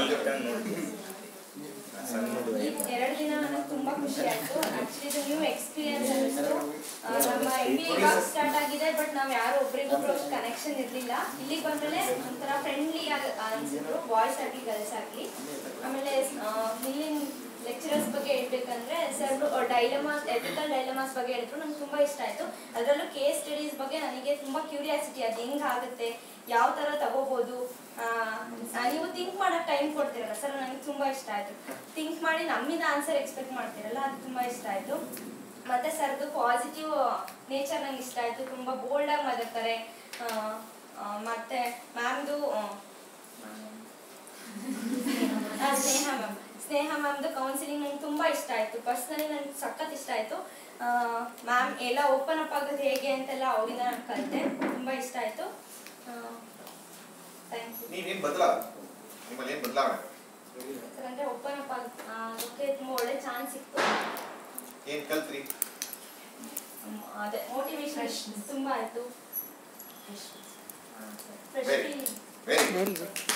ಎರಡು ದಿನ ನನಗೆ ತುಂಬಾ ಖುಷಿ ಆಯ್ತು ಆಕ್ಚುಲಿ ಇದು ನ್ಯೂ ಎಕ್ಸ್ಪೀರಿಯನ್ಸ್ ಅನಿಸ್ತು ಆ, ನಮ್ಮ ಎಂ ಬಿ ಇವಾಗ ಸ್ಟಾರ್ಟ್ ಆಗಿದೆ ಬಟ್ ನಾವ್ ಯಾರು ಒಬ್ರಿಗೊಬ್ರು ಕನೆಕ್ಷನ್ ಇರ್ಲಿಲ್ಲ ಇಲ್ಲಿಗೆ ಬಂದ್ಮೇಲೆ ಒಂಥರ ಫ್ರೆಂಡ್ಲಿ ಅನ್ಸಿದ್ರು ಬಾಯ್ಸ್ ಆಗ್ಲಿ ಗರ್ಲ್ಸ್ ಆಗ್ಲಿ ಆಮೇಲೆ ಆ, ಇಲ್ಲಿನ ಲೆಕ್ಚರರ್ಸ್ ಬಗ್ಗೆ ಹೇಳ್ಬೇಕಂದ್ರೆ ಸರ್ ಡೈಲಮಾಸ್ ಎಥಿಕಲ್ ಡೈಲಮಾಸ್ ಬಗ್ಗೆ ಹೇಳಿದ್ರು ನಂಗೆ ತುಂಬಾ ಇಷ್ಟ ಆಯ್ತು ಅದರಲ್ಲೂ ಕೇಸ್ ಸ್ಟಡೀಸ್ ಬಗ್ಗೆ ನನಗೆ ತುಂಬಾ ಕ್ಯೂರಿಯಾಸಿಟಿ ಅದು ಹೆಂಗ್ ಆಗುತ್ತೆ ಯಾವ ತರ ತಗೋಬಹುದು ಆ, ಆ, ನೀವು ಥಿಂಕ್ ಮಾಡಕ್ ಟೈಮ್ ಕೊಡ್ತೀರಲ್ಲ ಸರ್ ನನಗೆ ತುಂಬಾ ಇಷ್ಟ ಆಯ್ತು ಥಿಂಕ್ ಮಾಡಿ ನಮ್ಮಿಂದ ಆನ್ಸರ್ ಎಕ್ಸ್ಪೆಕ್ಟ್ ಮಾಡ್ತೀರಲ್ಲ ಅದು ತುಂಬಾ ಇಷ್ಟ ಆಯ್ತು ಮತ್ತೆ ಸರ್ದು ಪಾಸಿಟಿವ್ ನೇಚರ್ ನಂಗೆ ಇಷ್ಟ ಆಯ್ತು ತುಂಬಾ ಬೋಲ್ಡ್ ಆಗಿ ಮಾತಾಡ್ತಾರೆ ಆ, ಆ, ಮತ್ತೆ ಮ್ಯಾಮ್ದು ಸ್ನೇಹ ಮ್ಯಾಮ್ ಸ್ನೇಹ ಮ್ಯಾಮ್ದು ಕೌನ್ಸಿಲಿಂಗ್ ನಂಗೆ ತುಂಬಾ ಇಷ್ಟ ಆಯ್ತು ಪರ್ಸ್ನಲಿ ನಂಗೆ ಸಖತ್ ಇಷ್ಟ ಆಯ್ತು ಮ್ಯಾಮ್ ಎಲ್ಲ ಓಪನ್ ಅಪ್ ಆಗೋದು ಹೇಗೆ ಅಂತೆಲ್ಲ ಅವರಿಂದ ನಾನು ಕಲಿತೆ ತುಂಬಾ ಇಷ್ಟ ಆಯ್ತು ಥ್ಯಾಂಕ್ ಯು ನೀವೇನ್ ಬದಲಾ ನಿಮ್ಮಲ್ಲಿ ಏನ್ ಬದಲಾವಣೆ ಸರ್ ಅಂದ್ರೆ ಓಪನ್ ಅಪ್ ಆಗೋಕ್ಕೆ ತುಂಬಾ ಒಳ್ಳೆ ಚಾನ್ಸ್ ಸಿಕ್ತು ಏನ್ ಕಲ್ತ್ರಿ ಹ್ಮ್, ಅದೇ ಮೋಟಿವೇಶನ್ ತುಂಬಾ ಆಯ್ತು Very. Very very good